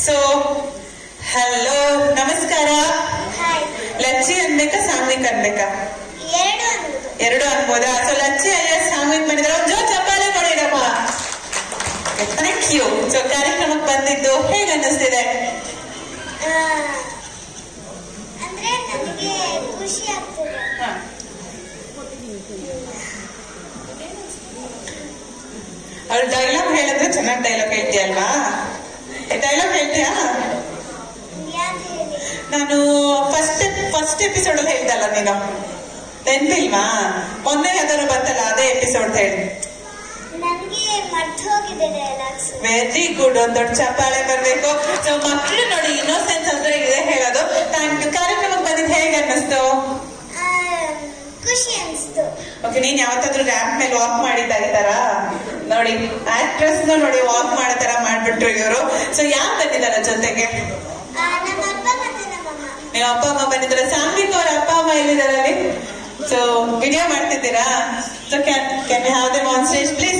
So hello ನಮಸ್ಕಾರ hi Lachchi ಅನ್ಬೇಕಾ ಸಾಂಗ್ವಿಕ್ ಅನ್ಬೇಕಾ ಎರಡು ಅನ್ನೋದು ಎರಡು ಅನ್ಬೋದಾ ಸೊ ಲಚ್ಚಿ ಅಯ್ಯ ಸಾಂಗ್ವಿಕ್ ಮಾಡಿದ್ರೆ ಒಂದು ಜೋರ್ ಚಪ್ಪಾಳೆ ಕೊಡಿರಮ್ಮ ಥ್ಯಾಂಕ್ ಯು ಸೊ ಕಾರ್ಯಕ್ರಮಕ್ಕೆ ಬಂದಿದ್ದು ಹೇಗೆ ಅನ್ನಿಸ್ತಿದೆ ಆ, ಅಂದ್ರೆ ನನಗೆ ಖುಷಿ ಆಗ್ತದೆ ಹ. ಅವ್ಳು ಡೈಲಾಗ್ ಹೇಳಿದ್ರೆ ಚೆನ್ನಾಗಿ ಡೈಲಾಗ್ ಹೇಳ್ತೀಯಲ್ವಾ ಡೈಲಾಗ್ ಹೇಳ್ತೀಯಾ ಯಾವ್ದು ಹೇಳಿ ನಾನು ಫಸ್ಟ್ ಫಸ್ಟ್ ಎಪಿಸೋಡ್ ಅಲ್ಲಿ ಹೇಳ್ದಲ್ಲ ನೀನು ನೆನ್ಪಿಲ್ವಾ ಮೊನ್ನೆ ಯಾವ್ದಾದ್ರು ಬಂತಲ್ಲ ಅದೇ ಎಪಿಸೋಡ್ ಹೇಳಿ ನನಗೆ ಮರ್ತು ಹೋಗಿದೆ ಡೈಲಾಗ್ಸ್ ವೆರಿ ಗುಡ್ ಒಂದ್ ದೊಡ್ಡ ಚಪ್ಪಾಳೆ ಬರ್ಬೇಕು ಸೊ ಮಕ್ಕಳು ನೋಡಿ ಇನ್ನೋಸೆನ್ಸ್ ಅಂದ್ರೆ ಇದೇ ಹೇಳೋದು ಥ್ಯಾಂಕ್ ಯು ಕಾರ್ಯಕ್ರಮಕ್ಕೆ ಬಂದಿದ್ದು ಹೇಗೆ ಅನ್ನಿಸ್ತು ಖುಷಿ ಅನಿಸ್ತು ಓಕೆ ನೀನ್ ಯಾವತ್ತಾದ್ರೂ ರ್ಯಾಂಪ್ ಮೇಲೆ ವಾಕ್ ಮಾಡಿದ್ದ ಈ ತರ ನೋಡಿ ಆಕ್ಟ್ರೆಸ್ ನೋಡಿ ವಾಕ್ ಮಾಡೋ ತರ ಮಾಡ್ಬಿಟ್ರು ಇವರು ಸೊ ಯಾರು ಬಂದಿದ್ದಾರ ಜೊತೆಗೆ ನಮ್ಮ ಅಪ್ಪ ಮತ್ತೆ ನಮ್ಮಮ್ಮ ನೀವು ಅಪ್ಪ ಅಮ್ಮ ಬಂದಿದ್ದಾರೆ ಸಾಂಗ್ವಿಕ್ ಅವ್ರ ಅಪ್ಪ ಅಮ್ಮ ಎಲ್ಲಿದ್ದಾರೆ ಅಲ್ಲಿ ಸೊ ವಿಡಿಯೋ ಮಾಡ್ತಿದ್ದೀರಾ so can can have them on stage please